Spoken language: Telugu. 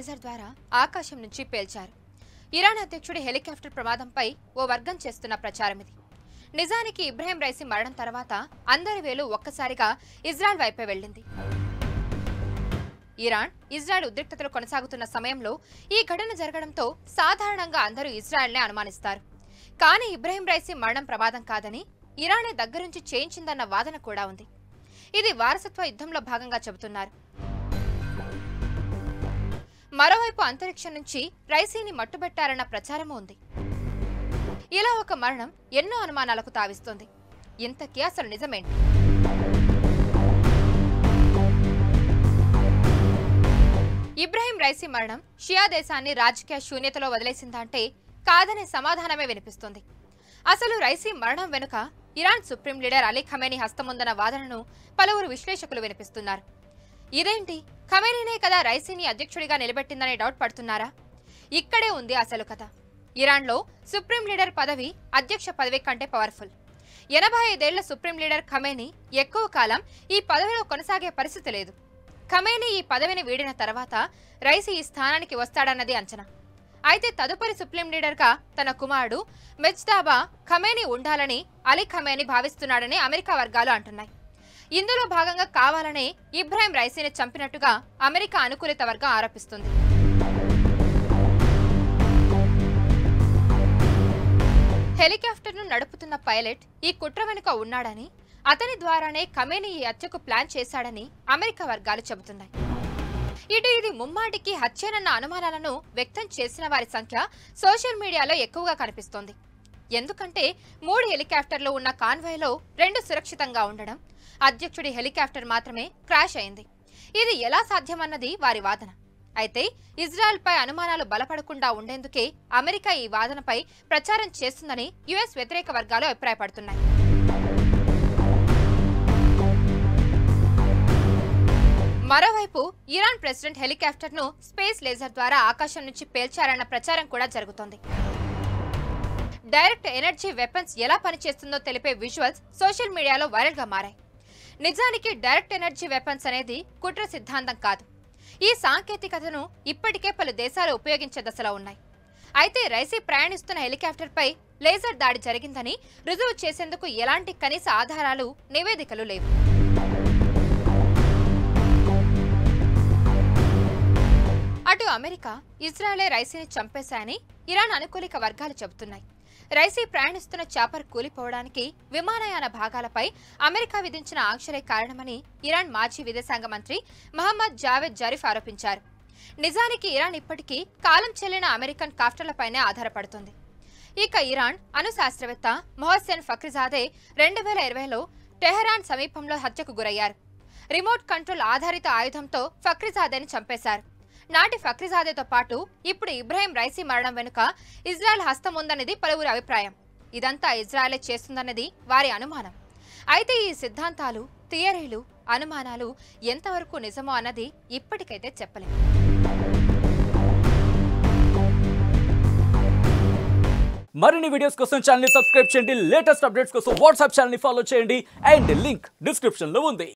లేజర్ ద్వారా ఆకాశం నుంచి పేల్చారు ఇరాన్ అధ్యక్షుడి హెలికాప్టర్ ప్రమాదంపై ఓ వర్గం చేస్తున్న ప్రచారం ఇది నిజానికి ఇబ్రహీం రైసీ మరణం తర్వాత అందరి వేలు ఒక్కసారిగా ఇజ్రాయెల్ వైపే వెళ్ళింది ఇరాన్ ఇజ్రాయెల్ ఉద్రిక్తతలు కొనసాగుతున్న సమయంలో ఈ ఘటన జరగడంతో సాధారణంగా అందరూ ఇజ్రాయెల్నే అనుమానిస్తారు కానీ ఇబ్రహీం రైసీ మరణం ప్రమాదం కాదని ఇరానే దగ్గరుంచి చేయించిందన్న వాదన కూడా ఉంది ఇది వారసత్వ యుద్ధంలో భాగంగా చెబుతున్నారు మరోవైపు అంతరిక్షం నుంచి రైసీని మట్టుబెట్టారన్న ప్రచారమూ ఉంది ఇలా ఒక మరణం ఎన్నో అనుమానాలకు తావిస్తుంది ఇంతకీ అసలు నిజమేంటి ఇబ్రహీం రైసీ మరణం షియా దేశాన్ని రాజకీయ శూన్యతలో వదిలేసిందంటే కాదనే సమాధానమే వినిపిస్తుంది అసలు రైసీ మరణం వెనుక Iran supreme leader Ali Khamenei హస్తముందన్న వాదనను పలువురు విశ్లేషకులు వినిపిస్తున్నారు ఇదేంటి ఖమేనీనే కదా రైసీని అధ్యక్షుడిగా నిలబెట్టిందనే డౌట్ పడుతున్నారా ఇక్కడే ఉంది అసలు కథ ఇరాన్లో సుప్రీం లీడర్ పదవి అధ్యక్ష పదవి కంటే పవర్ఫుల్ ఎనభై ఐదేళ్ల సుప్రీం లీడర్ ఖమేనీ ఎక్కువ కాలం ఈ పదవిలో కొనసాగే పరిస్థితి లేదు ఖమేనీ ఈ పదవిని వీడిన తర్వాత రైసీ ఈ స్థానానికి వస్తాడన్నది అంచనా అయితే తదుపరి సుప్రీం లీడర్గా తన కుమారుడు మెజ్దాబా ఖమేనీ ఉండాలని అలీ ఖమేనీ భావిస్తున్నాడని అమెరికా వర్గాలు అంటున్నాయి ఇందులో భాగంగా కావాలనే ఇబ్రాహిం రైసీని చంపినట్టుగా అమెరికా అనుకూలిత వర్గం ఆరోపిస్తుంది హెలికాప్టర్ను నడుపుతున్న పైలట్ ఈ కుట్ర వెనుక ఉన్నాడని అతని ద్వారానే ఖమేనీ ఈ హత్యకు ప్లాన్ చేశాడని అమెరికా వర్గాలు చెబుతున్నాయి ఇటు ఇది ముమ్మాటికి హత్యేనన్న అనుమానాలను వ్యక్తం చేసిన వారి సంఖ్య సోషల్ మీడియాలో ఎక్కువగా కనిపిస్తోంది ఎందుకంటే మూడు హెలికాప్టర్లు ఉన్న కాన్వాయ్లో రెండు సురక్షితంగా ఉండడం అధ్యక్షుడి హెలికాప్టర్ మాత్రమే క్రాష్ అయింది ఇది ఎలా సాధ్యమన్నది వారి వాదన అయితే ఇజ్రాయెల్పై అనుమానాలు బలపడకుండా ఉండేందుకే అమెరికా ఈ వాదనపై ప్రచారం చేస్తుందని యుఎస్ వ్యతిరేక వర్గాలు అభిప్రాయపడుతున్నాయి మరోవైపు ఇరాన్ ప్రెసిడెంట్ హెలికాప్టర్ను స్పేస్ లేజర్ ద్వారా ఆకాశం నుంచి పేల్చారన్న ప్రచారం కూడా జరుగుతోంది డైరెక్ట్ ఎనర్జీ వెపన్స్ ఎలా పనిచేస్తుందో తెలిపే విజువల్స్ సోషల్ మీడియాలో వైరల్గా మారాయి నిజానికి డైరెక్ట్ ఎనర్జీ వెపన్స్ అనేది కుట్ర సిద్ధాంతం కాదు ఈ సాంకేతికతను ఇప్పటికే పలు దేశాలు ఉపయోగించే దశలో ఉన్నాయి అయితే రైసీ ప్రయాణిస్తున్న హెలికాప్టర్పై లేజర్ దాడి జరిగిందని రుజువు చేసేందుకు ఎలాంటి కనీస ఆధారాలు నివేదికలు లేవు అటు అమెరికా ఇజ్రాయెలే రైసీని చంపేశాయని ఇరాన్ అనుకూలిక వర్గాలు చెబుతున్నాయి రైసీ ప్రయాణిస్తున్న చాపర్ కూలిపోవడానికి విమానయాన భాగాలపై అమెరికా విధించిన ఆంక్షలే కారణమని ఇరాన్ మాజీ విదేశాంగ మంత్రి మహమ్మద్ జావేద్ జరీఫ్ ఆరోపించారు నిజానికి ఇరాన్ ఇప్పటికీ కాలం చెల్లిన అమెరికన్ కాఫ్టర్లపైనే ఆధారపడుతుంది ఇక ఇరాన్ అణు శాస్త్రవేత్త మొహస్సెన్ ఫక్రిజాదే రెండు వేల ఇరవైలో టెహరాన్ సమీపంలో హత్యకు గురయ్యారు రిమోట్ కంట్రోల్ ఆధారిత ఆయుధంతో ఫక్రిజాదేని చంపేశారు నాటి ఫక్రిజాదేతో పాటు ఇప్పుడు ఇబ్రాహిం రైసీ మరణం వెనుక ఇజ్రాయెల్ హస్తం ఉందన్నది పలువురి అభిప్రాయం ఇదంతా ఇజ్రాయెలే చేస్తుందన్నది వారి అనుమానం అయితే ఈ సిద్ధాంతాలు థియరీలు అనుమానాలు ఎంతవరకు నిజమో అన్నది ఇప్పటికైతే చెప్పలేం మరిన్ని వీడియోస్ కోసం ఛానల్ సబ్స్క్రైబ్ చేయండి లేటెస్ట్ అప్డేట్స్ కోసం వాట్సాప్ ఛానల్ ఫాలో చేయండి అండ్ లింక్ డిస్క్రిప్షన్ లో ఉంది